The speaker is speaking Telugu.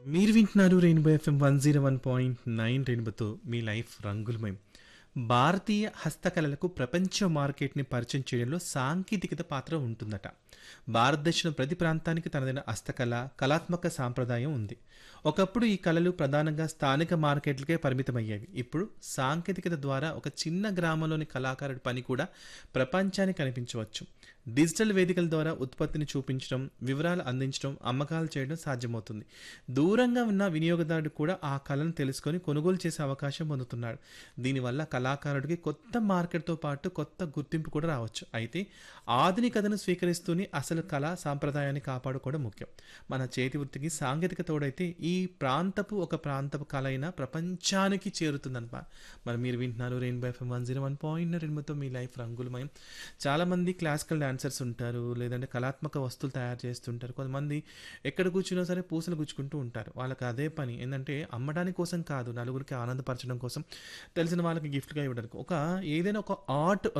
మీరు వింటున్నారు rainbow FM one zero one point nine రెయిన్బోతో మీ లైఫ్ రంగులమయం భారతీయ హస్తకళలకు ప్రపంచ మార్కెట్ని పరిచయం చేయడంలో సాంకేతికత పాత్ర ఉంటుందట భారతదేశం ప్రతి ప్రాంతానికి తనదైన హస్తకళ కళాత్మక సాంప్రదాయం ఉంది ఒకప్పుడు ఈ కళలు ప్రధానంగా స్థానిక మార్కెట్లకే పరిమితమయ్యేవి ఇప్పుడు సాంకేతికత ద్వారా ఒక చిన్న గ్రామంలోని కళాకారుడి పని కూడా ప్రపంచానికి కనిపించవచ్చు డిజిటల్ వేదికల ద్వారా ఉత్పత్తిని చూపించడం వివరాలు అందించడం అమ్మకాలు చేయడం సాధ్యమవుతుంది దూరంగా ఉన్న వినియోగదారుడు కూడా ఆ కళను తెలుసుకొని కొనుగోలు చేసే అవకాశం పొందుతున్నాడు దీనివల్ల కళాకారుడికి కొత్త మార్కెట్తో పాటు కొత్త గుర్తింపు కూడా రావచ్చు అయితే ఆధునికతను స్వీకరిస్తూనే అసలు కళ సాంప్రదాయాన్ని కాపాడుకోవడం ముఖ్యం మన చేతి వృత్తికి సాంకేతిక తోడైతే ఈ ప్రాంతపు ఒక ప్రాంతపు కళ అయినా ప్రపంచానికి చేరుతుందన్నమాట మరి మీరు వింటున్నారు rainbow FM one zero one point రెయిన్బోతో మీ లైఫ్ రంగులమయం చాలామంది క్లాసికల్ డాన్సర్స్ ఉంటారు లేదంటే కళాత్మక వస్తువులు తయారు చేస్తుంటారు కొంతమంది ఎక్కడ కూర్చున్నా సరే పూసలు గుచ్చుకుంటూ ఉంటారు వాళ్ళకి అదే పని ఏంటంటే అమ్మడానికి కోసం కాదు నలుగురికి ఆనందపరచడం కోసం తెలిసిన వాళ్ళకి గిఫ్ట్గా ఇవ్వడానికి ఒక ఏదైనా ఒక ఆర్ట్